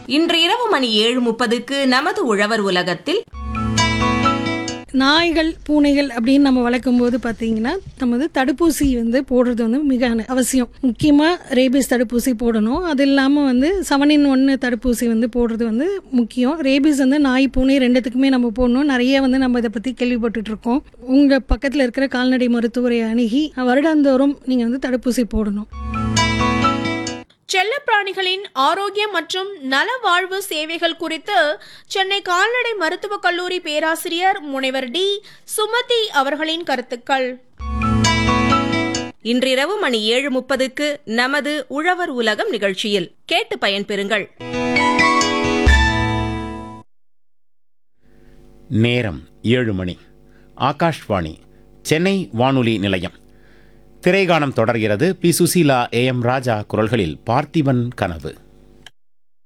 இன்று இரவு மணி ஏழு முப்பதுக்கு நமது உழவர் உலகத்தில் நாய்கள் பூனைகள் அப்படின்னு நம்ம வளர்க்கும் போது பார்த்தீங்கன்னா நம்ம வந்து தடுப்பூசி வந்து போடுறது வந்து மிக அன- அவசியம் முக்கியமாக ரேபிஸ் தடுப்பூசி போடணும் அது இல்லாமல் வந்து செவனின் ஒன்று தடுப்பூசி வந்து போடுறது வந்து முக்கியம் ரேபிஸ் வந்து நாய் பூனை ரெண்டுத்துக்குமே நம்ம போடணும் நிறைய வந்து நம்ம இதை பற்றி கேள்விப்பட்டுட்டு இருக்கோம் உங்கள் பக்கத்தில் இருக்கிற கால்நடை மருத்துவரை அணுகி வருடாந்தோறும் நீங்கள் வந்து தடுப்பூசி போடணும் செல்லப்பிராணிகளின் ஆரோக்கியம் மற்றும் நலவாழ்வு சேவைகள் குறித்து சென்னை கால்நடை மருத்துவக் கல்லூரி பேராசிரியர் முனைவர் டி சுமதி அவர்களின் கருத்துக்கள் இன்றிரவு மணி ஏழு முப்பதுக்கு நமது உழவர் உலகம் நிகழ்ச்சியில் கேட்டு பயன்பெறுங்கள் நேரம் ஏழு மணி ஆகாஷ்வாணி சென்னை வானொலி நிலையம் திரைகானம் தொடர்கிறது P Susheela A M Raja குரல்களில் பார்த்திபன் கனவு